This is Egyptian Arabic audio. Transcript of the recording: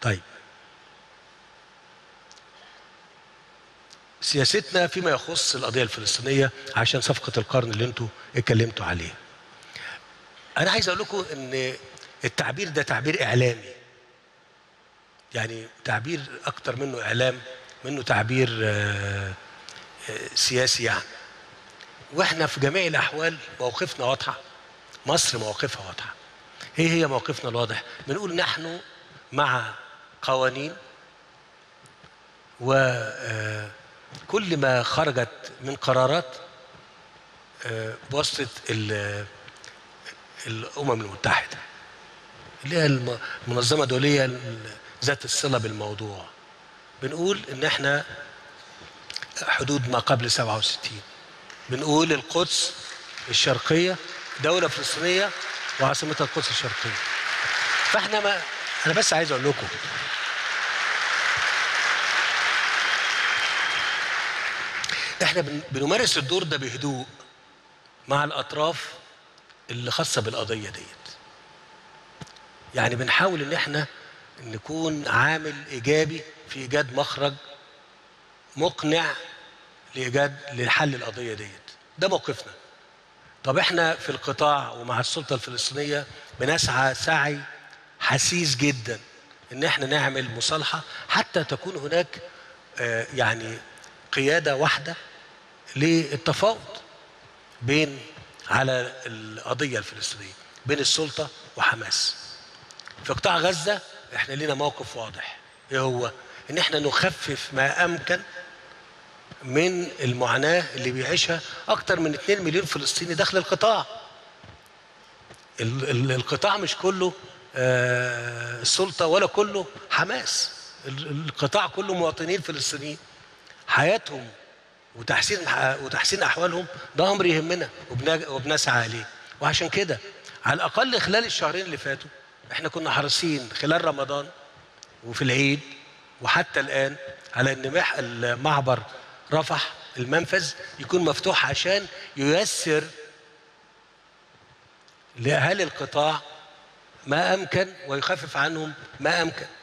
طيب سياستنا فيما يخص القضيه الفلسطينيه عشان صفقه القرن اللي انتوا اتكلمتوا عليها انا عايز اقول لكم ان التعبير ده تعبير اعلامي يعني تعبير اكتر منه اعلام منه تعبير آه، آه، سياسي يعني واحنا في جميع الاحوال موقفنا واضحه مصر مواقفها واضحه ايه هي موقفنا الواضح بنقول نحن مع قوانين وكل ما خرجت من قرارات آه، بواسطه ال- الامم المتحده اللي هي الم- المنظمه الدوليه ال- ذات الصله بالموضوع بنقول ان احنا حدود ما قبل 67 بنقول القدس الشرقيه دوله فلسطينيه وعاصمتها القدس الشرقيه فاحنا ما انا بس عايز اقول لكم احنا بن- بنمارس الدور ده بهدوء مع الاطراف اللي خاصه بالقضيه ديت يعني بنحاول ان احنا نكون عامل ايجابي في ايجاد مخرج مقنع لايجاد لحل القضيه ديت ده موقفنا طب احنا في القطاع ومع السلطه الفلسطينيه بنسعى سعي حسيس جدا ان احنا نعمل مصالحه حتى تكون هناك آه، يعني قياده واحده للتفاوض بين على القضيه الفلسطينيه بين السلطه وحماس في قطاع غزه احنا لينا موقف واضح ايه هو ان احنا نخفف ما امكن من المعاناه اللي بيعيشها اكتر من 2 مليون فلسطيني داخل القطاع ال- ال- القطاع مش كله آه، السلطه ولا كله حماس ال- القطاع كله مواطنين فلسطينيين حياتهم وتحسين وتحسين احوالهم ده امر يهمنا وبن- وبنسعى عليه وعشان كده على الاقل خلال الشهرين اللي فاتوا احنا كنا حريصين خلال رمضان وفي العيد وحتى الان على ان مح- المعبر رفح المنفذ يكون مفتوح عشان ييسر لاهالي القطاع ما امكن ويخفف عنهم ما امكن